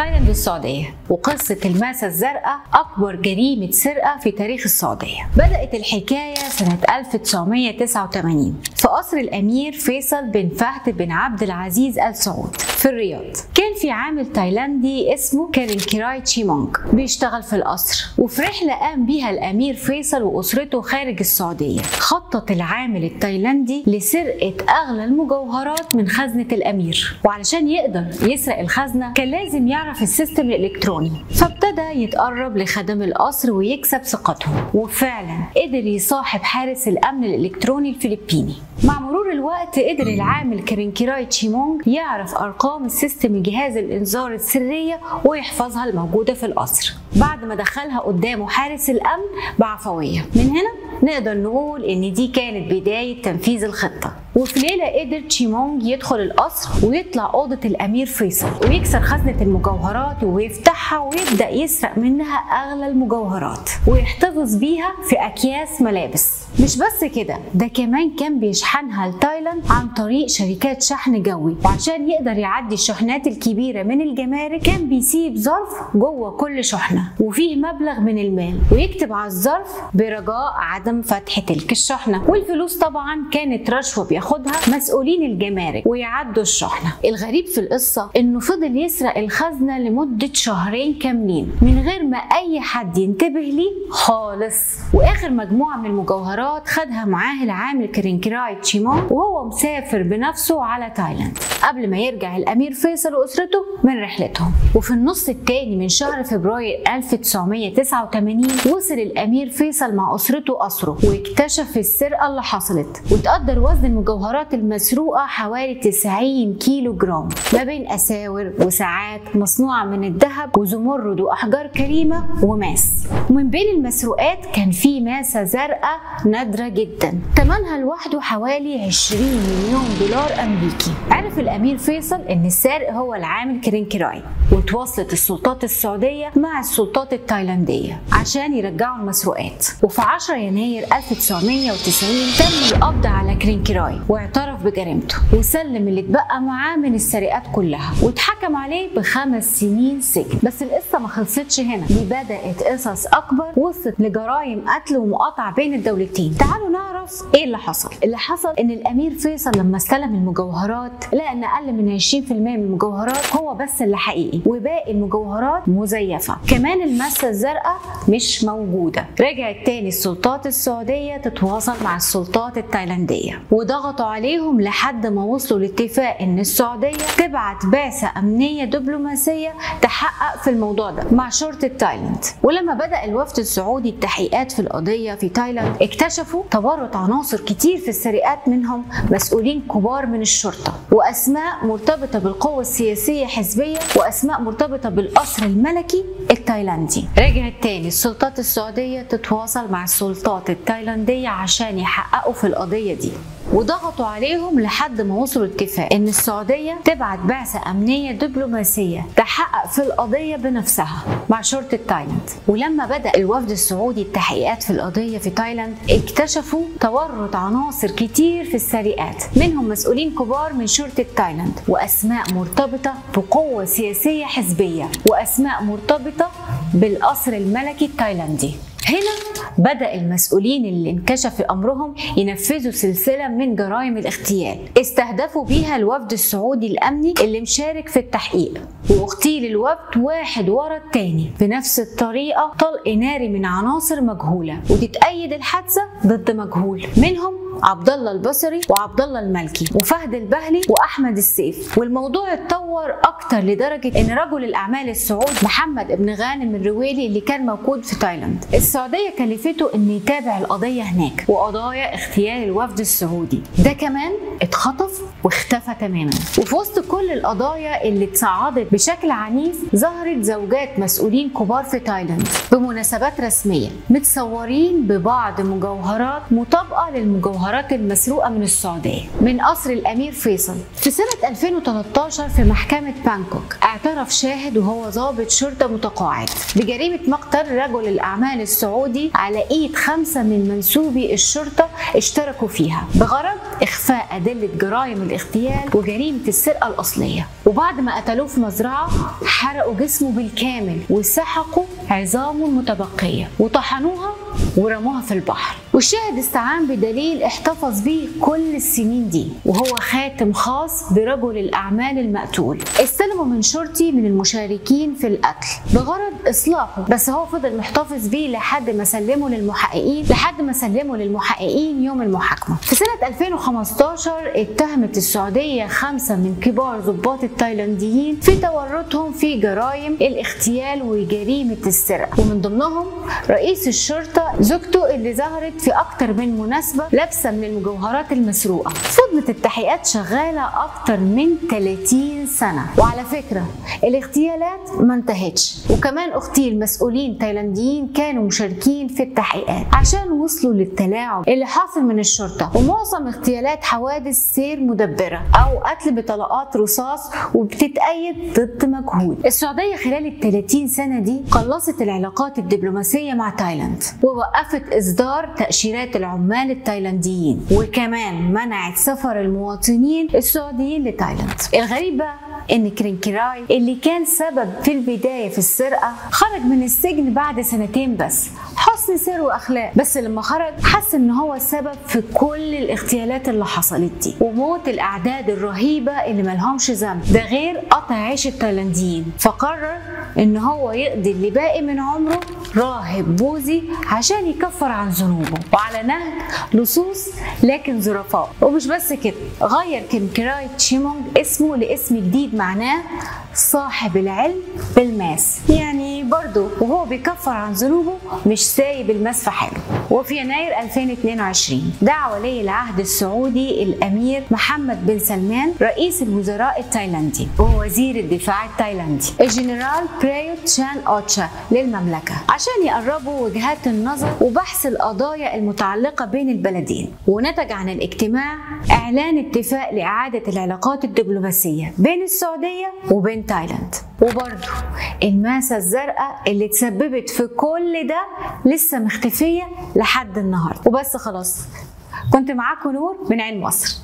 تايلاند والسعودية وقصة الماسة الزرقاء أكبر جريمة سرقة في تاريخ السعودية بدأت الحكاية سنة 1989 في قصر الأمير فيصل بن فهد بن عبد العزيز آل سعود في الرياض كان في عامل تايلاندي اسمه كارين كيراي تشيمونغ بيشتغل في القصر وفي رحلة قام بيها الأمير فيصل وأسرته خارج السعودية خطط العامل التايلاندي لسرقة أغلى المجوهرات من خزنة الأمير وعلشان يقدر يسرق الخزنة كان لازم يعرف السيستم الإلكتروني فابتدى يتقرب لخدم القصر ويكسب ثقتهم وفعلا قدر يصاحب حارس الأمن الإلكتروني الفلبيني مع مرور الوقت قدر العامل كرينكيراي تشيمونج يعرف أرقام السيستم جهاز الإنذار السرية ويحفظها الموجودة في القصر بعد ما دخلها قدامه حارس الأمن بعفوية من هنا نقدر نقول إن دي كانت بداية تنفيذ الخطة وفي ليلة قدر تشيمونج يدخل القصر ويطلع أوضة الأمير فيصل ويكسر خزنة المجوهرات ويفتحها ويبدأ يسرق منها أغلى المجوهرات ويحتفظ بيها في أكياس ملابس مش بس كده ده كمان كان بيشحنها لتايلاند عن طريق شركات شحن جوي وعشان يقدر يعدي الشحنات الكبيرة من الجمارك كان بيسيب ظرف جوه كل شحنة وفيه مبلغ من المال ويكتب على الظرف برجاء عدم فتح تلك الشحنة والفلوس طبعا كانت رشوة بياخدها مسؤولين الجمارك ويعدوا الشحنة الغريب في القصة انه فضل يسرق الخزنة لمدة شهرين كاملين من غير ما اي حد ينتبه ليه خالص واخر مجموعة من المجوهرات خدها معاه العامل كرينكراي تشيمون وهو مسافر بنفسه على تايلاند قبل ما يرجع الامير فيصل واسرته من رحلتهم وفي النص الثاني من شهر فبراير 1989 وصل الامير فيصل مع اسرته قصره واكتشف السرقه اللي حصلت وتقدر وزن المجوهرات المسروقه حوالي 90 كيلو جرام ما بين اساور وساعات مصنوعه من الذهب وزمرد واحجار كريمه وماس ومن بين المسروقات كان في ماسه زرقاء نادره جدا ثمنها لوحده حوالي 20 مليون دولار امريكي عرف الامير فيصل ان السارق هو العامل كرينكراي وتواصلت السلطات السعوديه مع السلطات التايلانديه عشان يرجعوا المسروقات وفي 10 يناير 1990 تم القبض على كرينكراي واعترف بجريمته وسلم اللي اتبقى معاه من السرقات كلها واتحكم عليه بخمس سنين سجن بس القصه ما خلصتش هنا دي بدات قصص اكبر وصلت لجرائم قتل ومقاطعه بين الدولتين تعالوا نعرف ايه اللي حصل اللي حصل ان الامير فيصل لما استلم المجوهرات لقى ان اقل من 20% من المجوهرات هو بس اللي حقيقي وباقي المجوهرات مزيفه كمان الماسه الزرقاء مش موجوده رجعت تاني السلطات السعوديه تتواصل مع السلطات التايلانديه وضغطوا عليهم لحد ما وصلوا لاتفاق ان السعوديه تبعت بعثه امنيه دبلوماسيه تحقق في الموضوع ده مع شرطه تايلاند ولما بدا الوفد السعودي التحقيقات في القضيه في تايلاند اكتشفوا تورط عناصر كتير في السرقات منهم مسؤولين كبار من الشرطه واسماء مرتبطه بالقوه السياسيه حزبيه واسماء مرتبطه بالقصر الملكي التايلاندي رجعت تاني السلطات السعوديه تتواصل مع السلطات التايلانديه عشان يحققوا في القضيه دي وضغطوا عليهم لحد ما وصلوا اتفاق ان السعوديه تبعت بعثه امنيه دبلوماسيه تحقق في القضيه بنفسها مع شرطه تايلاند ولما بدا الوفد السعودي التحقيقات في القضيه في تايلاند اكتشفوا تورط عناصر كتير في السرقات منهم مسؤولين كبار من شرطه تايلاند واسماء مرتبطه بقوه سياسيه حزبيه واسماء مرتبطه بالقصر الملكي التايلاندي هنا بدأ المسؤولين اللي انكشف أمرهم ينفذوا سلسلة من جرائم الاغتيال استهدفوا بيها الوفد السعودي الأمني اللي مشارك في التحقيق واغتيل الوفد واحد ورا التاني بنفس الطريقة طلق ناري من عناصر مجهولة وتتأيد الحادثة ضد مجهول منهم عبد الله البصري وعبد الله المالكي وفهد البهلي واحمد السيف والموضوع اتطور اكتر لدرجه ان رجل الاعمال السعودي محمد ابن غانم الرويلي اللي كان موجود في تايلاند السعوديه كلفته انه يتابع القضيه هناك وقضايا اغتيال الوفد السعودي ده كمان اتخطف واختفى تماما وفي وسط كل القضايا اللي اتصاعدت بشكل عنيف ظهرت زوجات مسؤولين كبار في تايلاند بمناسبات رسميه متصورين ببعض مجوهرات مطابقه للمجوهرات المجوهرات المسروقة من السعودية من قصر الأمير فيصل في سنة 2013 في محكمة بانكوك اعترف شاهد وهو ضابط شرطة متقاعد بجريمة مقتل رجل الأعمال السعودي على إيد خمسة من منسوبي الشرطة اشتركوا فيها بغرض إخفاء أدلة جرائم الاغتيال وجريمة السرقة الأصلية وبعد ما قتلوه في مزرعة حرقوا جسمه بالكامل وسحقوا عظامه المتبقية وطحنوها ورموها في البحر والشاهد استعان بدليل احتفظ بيه كل السنين دي وهو خاتم خاص برجل الأعمال المقتول استلمه من شرطي من المشاركين في القتل بغرض إصلاحه بس هو فضل محتفظ بيه لحد ما سلمه للمحققين لحد ما سلمه للمحققين يوم المحاكمة في سنة 2015 اتهمت السعودية خمسة من كبار ضباط التايلانديين في تورطهم في جرائم الاغتيال وجريمة السرقة ومن ضمنهم رئيس الشرطة زوجته اللي ظهرت في أكتر من مناسبة لابسة من المجوهرات المسروقة فضلت التحقيقات شغالة أكتر من 30 سنة وعلى فكرة الاغتيالات ما انتهتش وكمان أختي المسؤولين تايلانديين كانوا مشاركين في التحقيقات عشان وصلوا للتلاعب اللي حاصل من الشرطة ومعظم اغتيالات حوادث سير مدبرة أو قتل بطلقات رصاص وبتتأيد ضد مجهود السعودية خلال ال 30 سنة دي قلصت العلاقات الدبلوماسية مع تايلاند ووقفت إصدار تأشيرات العمال التايلانديين وكمان منعت سفر المواطنين السعوديين لتايلاند الغريب بقى ان كرينكراي اللي كان سبب في البدايه في السرقه خرج من السجن بعد سنتين بس حسن سير واخلاق بس لما خرج حس ان هو السبب في كل الاغتيالات اللي حصلت دي وموت الاعداد الرهيبه اللي ملهمش ذنب ده غير قطع عيش التايلانديين فقرر ان هو يقضي اللي باقي من عمره راهب بوذي عشان يكفر عن ذنوبه وعلى نهج لصوص لكن ظرفاء ومش بس كده غير كيمكراي تشيمونج اسمه لاسم جديد معناه صاحب العلم بالماس يعني برضه وهو بيكفر عن ذنوبه مش سايب الماس في حاله وفي يناير 2022 دعا ولي العهد السعودي الامير محمد بن سلمان رئيس الوزراء التايلاندي ووزير الدفاع التايلاندي الجنرال برايوت تشان اوتشا للمملكه عشان يقربوا وجهات النظر وبحث القضايا المتعلقه بين البلدين ونتج عن الاجتماع اعلان اتفاق لاعاده العلاقات الدبلوماسيه بين السعوديه وبين تايلاند وبرضه الماسة الزرقاء اللي تسببت في كل ده لسه مختفية لحد النهاردة وبس خلاص كنت معاكم نور من عين مصر